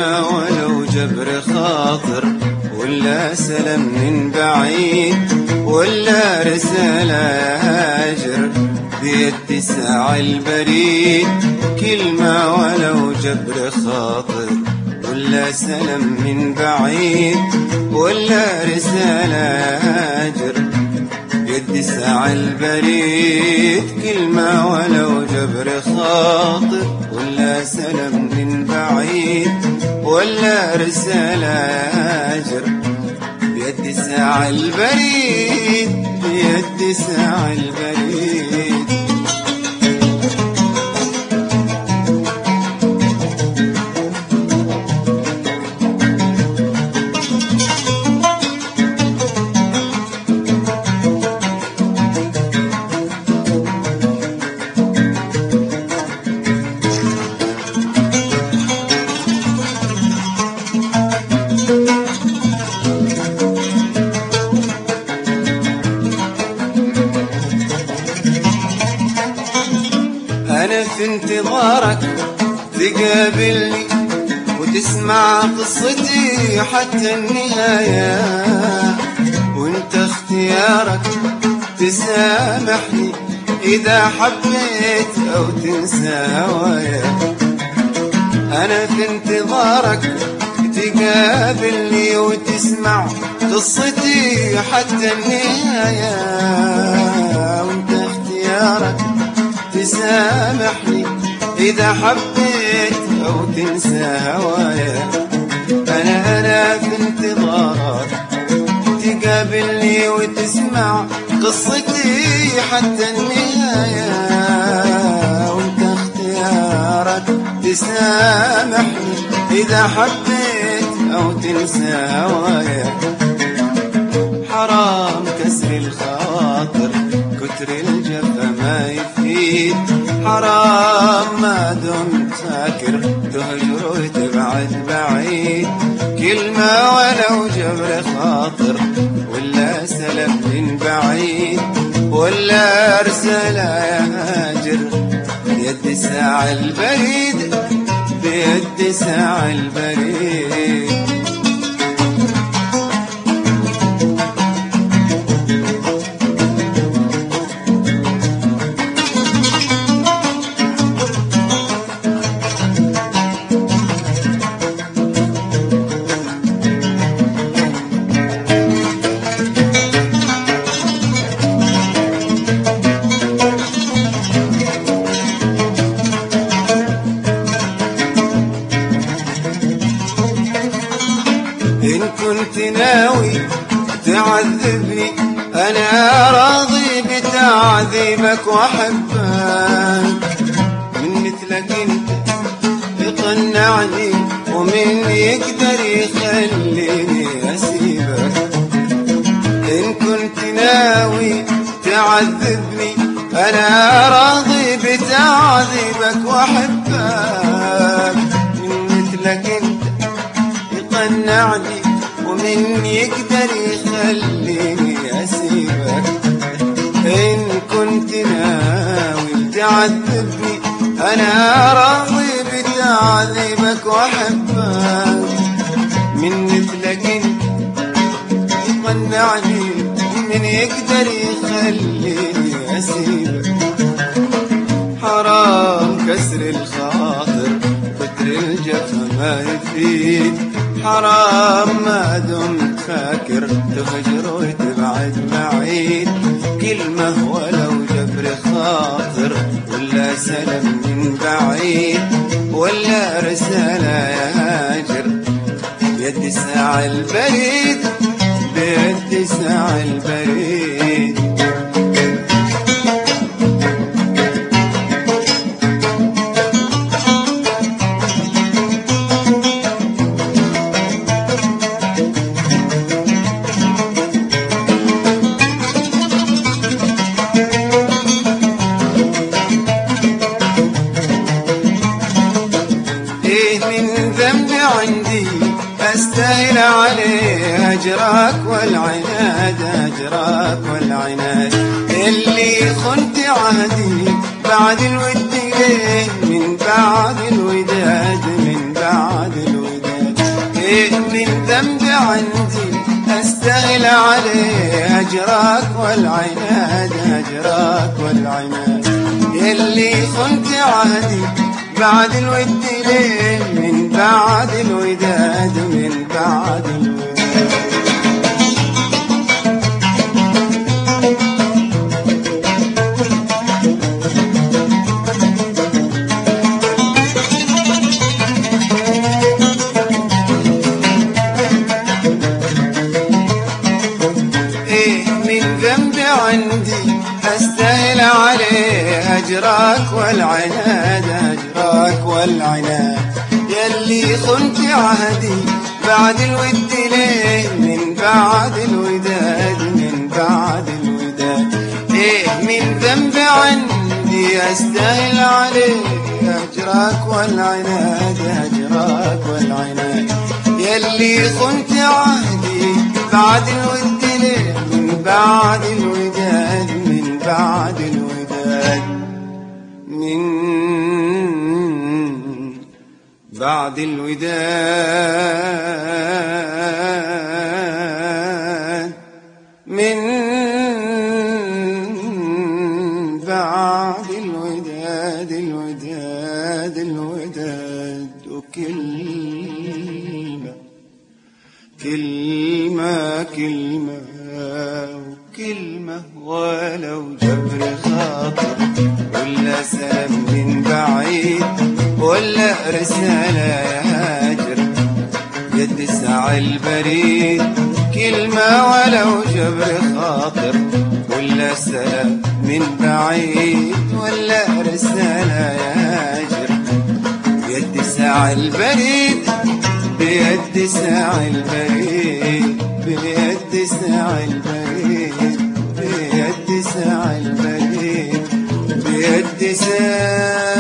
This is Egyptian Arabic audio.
كلمة ولو جبر خاطر ولا سلام من بعيد ولا رسالة هاجر بيد ساعة البريد كلمة ولو جبر خاطر ولا سلام من بعيد ولا رسالة هاجر بيد ساعة البريد كلمة ولو جبر خاطر ولا سلام من بعيد ولا رسالة هاجر بيد ساعة البريد بيد ساعة البريد أنا في انتظارك تقابلني وتسمع قصتي حتى النهاية وانت اختيارك تسامحني إذا حبيت أو تنسى هوايا أنا في انتظارك تقابلني وتسمع قصتي حتى النهاية وانت اختيارك تسامحني إذا حبيت أو تنسى هوايا أنا أنا في انتظارك تقابلني وتسمع قصتي حتى النهاية وانت اختيارك تسامحني إذا حبيت أو تنسى هوايا حرام كسر الخاطر كتر الجفا ما يفيد حرام ما دمت فاكر تهجر وتبعد بعيد كلمة ولو جبر خاطر ولا سلام من بعيد ولا أرسلة يا هاجر بيد ساعة البريد بيد ساعة البريد إن كنت ناوي تعذبني أنا راضي بتعذيبك وأحبك من مثلك أنت يقنعني ومن يقدر يخليني أسيبك إن كنت ناوي تعذبني أنا راضي بتعذيبك وأحبك من مثلك أنت يقنعني ومن يقدر يخليني أسيبك إن كنت ناوي تعذبني أنا راضي بتعذيبك وأحبك من مثلك انت يقنعني من يقدر يخليني أسيبك حرام كسر الخاطر كتر الجفا ما يفيد حرام ما دمت فاكر تهجر وتبعد بعيد كلمة ولو جبر خاطر ولا سلام من بعيد ولا رسالة يا هاجر بيد ساعة البريد بيد ساعة البريد ايه من ذنبي عندي استاهل عليه اجرك والعناد اجرك والعناد اللي خنت عهدي بعد الود ليه من بعد الوداد من بعد الوداد ذنب عندي استاهل عليه اجراك والعناد اجراك والعناد يلي خنت عهدي بعد الود ليه من بعد الوداد من بعد الوداد ايه من ذنب عندي استاهل عليه اجراك والعناد اجراك والعناد يلي خنت عهدي بعد الود ليه من بعد الوداد من بعد الوداد ايه من ذنب عندي استاهل عليه اجراك والعناد اجراك والعناد يلي خنت عهدي بعد الود ليه من بعد الوداد من بعد الوداد من بعد الوداد من بعد الوداد الوداد الوداد وكلمة كلمة كلمة وكلمة ولو جبر خاطر ولا سلام من بعيد ولا رسالة يا هاجر يد ساعة البريد كلمة ولو جبر خاطر ولا سلام من بعيد ولا رسالة يا هاجر بيد ساعة البريد بيد ساعة البريد بيد ساعة البريد بيد ساعة البريد بيد ساعة